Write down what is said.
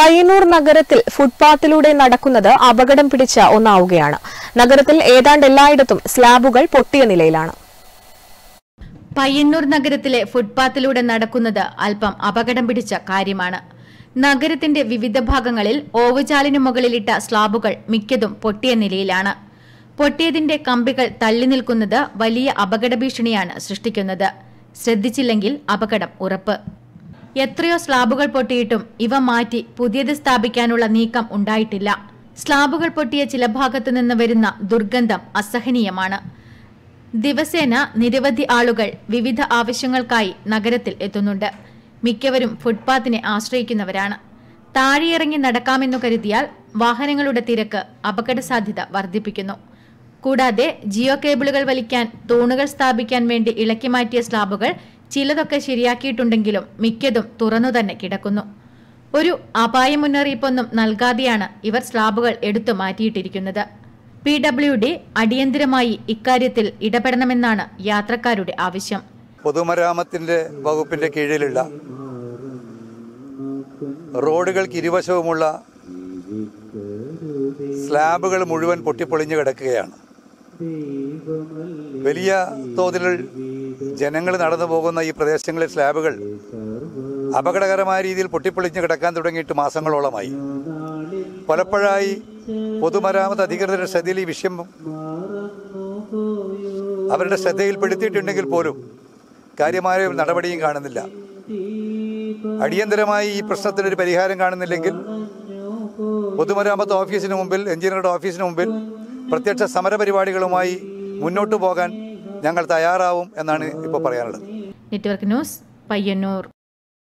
പയ്യന്നൂർ നഗരത്തിൽ ഫുട്പാത്തിലൂടെ നടക്കുന്നത് അപകടം പിടിച്ച ഒന്നാവുകയാണ് നഗരത്തിൽ ഏതാണ്ട് എല്ലായിടത്തും സ്ലാബുകൾ പൊട്ടിയ നിലയിലാണ് പയ്യന്നൂർ നഗരത്തിലെ ഫുട്പാത്തിലൂടെ നടക്കുന്നത് അല്പം അപകടം പിടിച്ച കാര്യമാണ് നഗരത്തിന്റെ വിവിധ ഭാഗങ്ങളിൽ ഓവുചാലിനു മുകളിലിട്ട സ്ലാബുകൾ മിക്കതും പൊട്ടിയ നിലയിലാണ് പൊട്ടിയതിന്റെ കമ്പികൾ തള്ളി നിൽക്കുന്നത് വലിയ അപകട ഭീഷണിയാണ് സൃഷ്ടിക്കുന്നത് ശ്രദ്ധിച്ചില്ലെങ്കിൽ അപകടം ഉറപ്പ് എത്രയോ സ്ലാബുകൾ പൊട്ടിയിട്ടും ഇവ മാറ്റി പുതിയത് സ്ഥാപിക്കാനുള്ള നീക്കം ഉണ്ടായിട്ടില്ല സ്ലാബുകൾ പൊട്ടിയ ചില ഭാഗത്തു നിന്ന് വരുന്ന ദുർഗന്ധം അസഹനീയമാണ് ദിവസേന നിരവധി ആളുകൾ വിവിധ ആവശ്യങ്ങൾക്കായി നഗരത്തിൽ എത്തുന്നുണ്ട് മിക്കവരും ഫുട്പാത്തിനെ ആശ്രയിക്കുന്നവരാണ് താഴെയിറങ്ങി നടക്കാമെന്നു കരുതിയാൽ വാഹനങ്ങളുടെ തിരക്ക് അപകട സാധ്യത വർദ്ധിപ്പിക്കുന്നു കൂടാതെ ജിയോ കേബിളുകൾ വലിക്കാൻ തൂണുകൾ സ്ഥാപിക്കാൻ വേണ്ടി ഇളക്കി മാറ്റിയ സ്ലാബുകൾ ചിലതൊക്കെ ശരിയാക്കിയിട്ടുണ്ടെങ്കിലും മിക്കതും തുറന്നു തന്നെ കിടക്കുന്നു ഒരു അപായ മുന്നറിയിപ്പൊന്നും നൽകാതെയാണ് ഇവർ സ്ലാബുകൾ എടുത്തു മാറ്റിയിട്ടിരിക്കുന്നത് പി ഡബ്ല്യു ഡി അടിയന്തിരമായി ഇക്കാര്യത്തിൽ ഇടപെടണമെന്നാണ് യാത്രക്കാരുടെ ആവശ്യം പൊതുമരാമത്തിൻ്റെ വകുപ്പിൻ്റെ കീഴിലുള്ള റോഡുകൾക്ക് ഇരുവശവുമുള്ള സ്ലാബുകൾ മുഴുവൻ പൊട്ടിപ്പൊളിഞ്ഞു കിടക്കുകയാണ് വലിയ തോതിൽ ജനങ്ങൾ നടന്നു പോകുന്ന ഈ പ്രദേശങ്ങളിലെ സ്ലാബുകൾ അപകടകരമായ രീതിയിൽ പൊട്ടിപ്പൊളിഞ്ഞ് കിടക്കാൻ തുടങ്ങിയിട്ട് മാസങ്ങളോളമായി പലപ്പോഴായി പൊതുമരാമത്ത് അധികൃതരുടെ ശ്രദ്ധയിൽ ഈ വിഷയം അവരുടെ ശ്രദ്ധയിൽപ്പെടുത്തിയിട്ടുണ്ടെങ്കിൽ പോലും കാര്യമായ നടപടിയും കാണുന്നില്ല അടിയന്തരമായി ഈ പ്രശ്നത്തിനൊരു പരിഹാരം കാണുന്നില്ലെങ്കിൽ പൊതുമരാമത്ത് ഓഫീസിന് മുമ്പിൽ എഞ്ചിനീയറുടെ ഓഫീസിന് മുമ്പിൽ പ്രത്യക്ഷ സമരപരിപാടികളുമായി മുന്നോട്ട് പോകാൻ ഞങ്ങൾ തയ്യാറാവും എന്നാണ് ഇപ്പോൾ പറയാനുള്ളത് നെറ്റ്വർക്ക് ന്യൂസ് പയ്യന്നൂർ